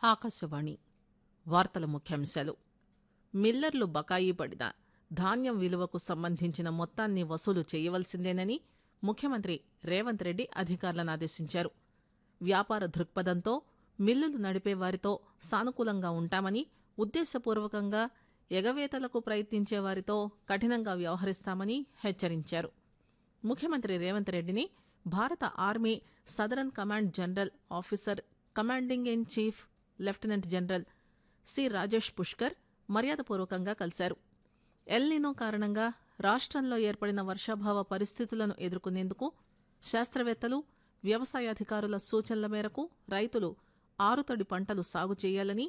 ఆకాశవాణి వార్తల ముఖ్యాంశాలు మిల్లర్లు బకాయి పడిన ధాన్యం విలువకు సంబంధించిన మొత్తాన్ని వసూలు చేయవలసిందేనని ముఖ్యమంత్రి రేవంత్ రెడ్డి అధికారులను ఆదేశించారు వ్యాపార దృక్పథంతో మిల్లులు నడిపే వారితో సానుకూలంగా ఉంటామని ఉద్దేశపూర్వకంగా ఎగవేతలకు ప్రయత్నించే వారితో కఠినంగా వ్యవహరిస్తామని హెచ్చరించారు ముఖ్యమంత్రి రేవంత్ రెడ్డిని భారత army southern command general officer commanding in chief lieutenant general C Rajesh Pushkar మర్యాదపూర్వకంగా కలిశారు ఎల్నినో కారణంగా రాష్టంలో ఏర్పడిన వర్షాభావ పరిస్థితులను ఎదుర్కొనేందుకు శాస్త్రవేత్తలు వ్యవసాయాధికారుల సూచనల మేరకు రైతులు ఆరుతడి పంటలు సాగు చేయాలని